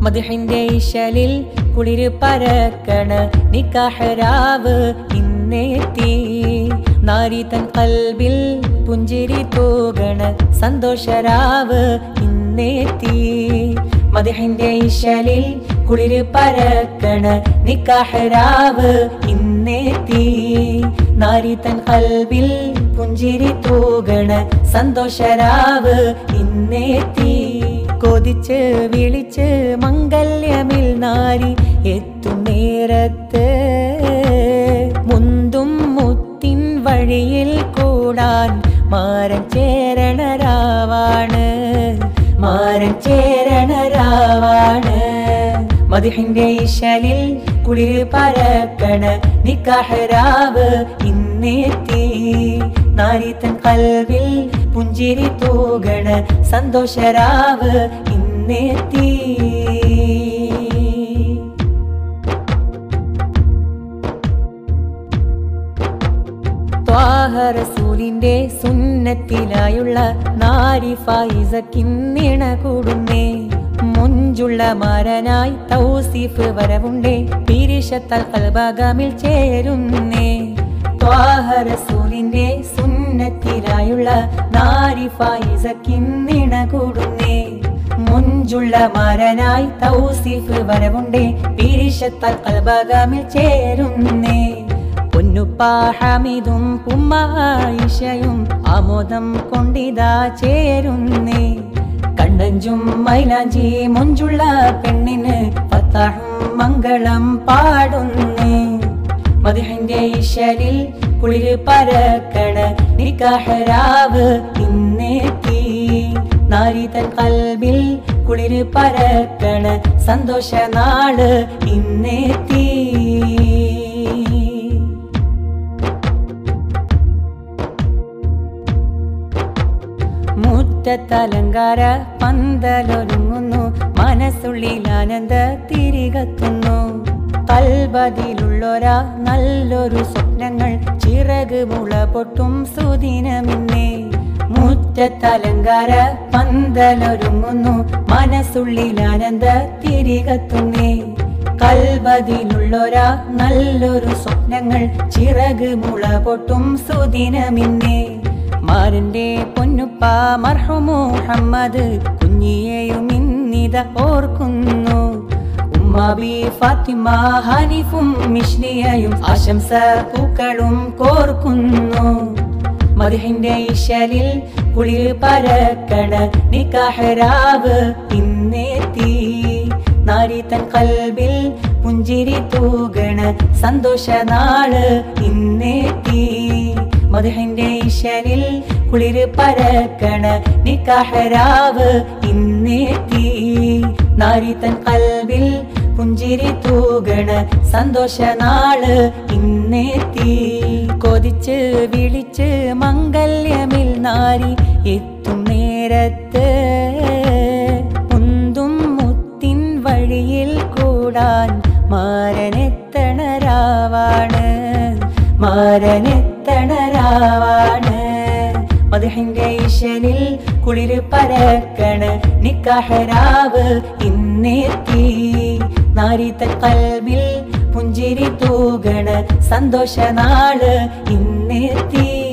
മധുഹിന്റെ ഇശലിൽ കുളിര് പരക്കണ നിക്കാഹരാവ് ഇന്നേത്തി നാരി തൻ കൽബിൽ പുഞ്ചിരി തൂകണ സന്തോഷരാവ് ഇന്നേത്തി മധുഹിന്റെ ഇശലിൽ കുളിര് പരക്കണ നിക്കാഹരാവ് ഇന്നേത്തി നാരി തൻ കൽബിൽ പുഞ്ചിരി തൂകണ സന്തോഷരാവ് ഇന്നേത്തി കൊതിച്ച് വിളിച്ച് മംഗല്യമിൽ നാരി എത്തും നേരത്ത് മുന്തും മുത്തിൻ വഴിയിൽ കൂടാൻ മാരൻ ചേരണരാവാണ് മാരൻ ചേരണരാവാണ് മതിഹിന്റെ ഇശലിൽ കുളിര് പരക്കണ നിക്കാഹരാവ് ഇന്നേത്തി നാരിത്തൻ കൽവിൽ പുഞ്ചിരി തൂകണ സന്തോഷരാവ് ഇന്നേത്തി ത്വാഹറസൂലിന്റെ സുന്നത്തിലായുള്ള നാരി ഫൈസക്കിന്നിണ കൂടുന്നേ മുഞ്ചുള്ള മരനായി തൗസീഫ് വരവുണ്ടേ പിരിശത്താൽ കൽബാഗാമിൽ ചേരുന്നേ ത്വാഹറസൂലിന്റെ സുന്നത്തിലായുള്ള നാരി ഫൈസക്കിന്നിണ കൂടുന്നേ മുഞ്ചുള്ള മരനായി തൗസീഫ് വരവുണ്ടേ പിരിശത്താൽ കൽബാഗാമിൽ ചേരുന്നേ പൊന്നുപ്പാ ഹമീദും ഉമ്മായിഷയും ആമോദം കൊണ്ടിതാ ചേരുന്നേ കണ്ടഞ്ചും മൈലാഞ്ചി മുഞ്ചുള്ള പെണ്ണിന് പത്താഹും മംഗളം പാടുന്നേ മധുഹിന്റെ ഇശലിൽ കുളിര് പരക്കണ നിക്കാഹരാവ് ഇന്നേത്തി നാരി തൻ കൽബിൽ കുളിര് പരക്കണ സന്തോഷ നാള് ഇന്നേത്തി മുറ്റത്തലങ്കാര പന്തലൊരുങ്ങുന്നു മനസ്സുള്ളിൽ ആനന്ദ തിരികത്തുന്നു കൽബതിലുള്ളൊരാ നല്ലൊരു സ്വപ്നങ്ങൾ ചിറക് മുള പൊട്ടും സുദിനമിന്നേ മുറ്റത്തലങ്കാര പന്തലൊരുങ്ങുന്നു മനസ്സുള്ളിൽ ആനന്ദ തിരികത്തുന്നേ കൽബതിലുള്ളൊരാ നല്ലൊരു സ്വപ്നങ്ങൾ ചിറക് മുള പൊട്ടും സുദിനമിന്നേ മാരന്റെ പൊന്നുപ്പ മർഹമു മുഹമ്മദ് കുഞ്ഞിയെയും ഇന്നിത ഓർക്കുന്നു ഉമ്മാബി ഫാത്തിമ ഹനീഫും മിഷ്രിയയും ആശംസ പൂക്കളും കോർക്കുന്നു മതിഹിന്റെ ഇശലിൽ കുളിർ പരക്കണ നിക്കാഹരാവ് ഇന്നേത്തി നാരി തൻ കൽബിൽ പുഞ്ചിരി തൂകണ സന്തോഷ നാള് ഇന്നേത്തി മധുഹിന്റെ ഇശലിൽ കുളിര് പരക്കണ നിക്കാഹരാവ് ഇന്നേത്തി നാരി തൻ കൽബിൽ പുഞ്ചിരി തൂകണ സന്തോഷ നാള് ഇന്നേത്തി കൊതിച്ച് വിളിച്ച് മംഗല്യമിൽ നാരി എത്തും നേരത്ത് മുന്തും മുത്തിൻ വഴിയിൽ കൂടാൻ മാരനെത്തണരാവാണ് മാരനെത്തണരാവാണ് മധുഹിന്റെ ഇശലിൽ കുളിര് പരക്കണ നിക്കാഹരാവ് ഇന്നേത്തി നാരിത്ത കൽബിൽ പുഞ്ചിരി തൂകണ സന്തോഷ നാള് ഇന്നേത്തി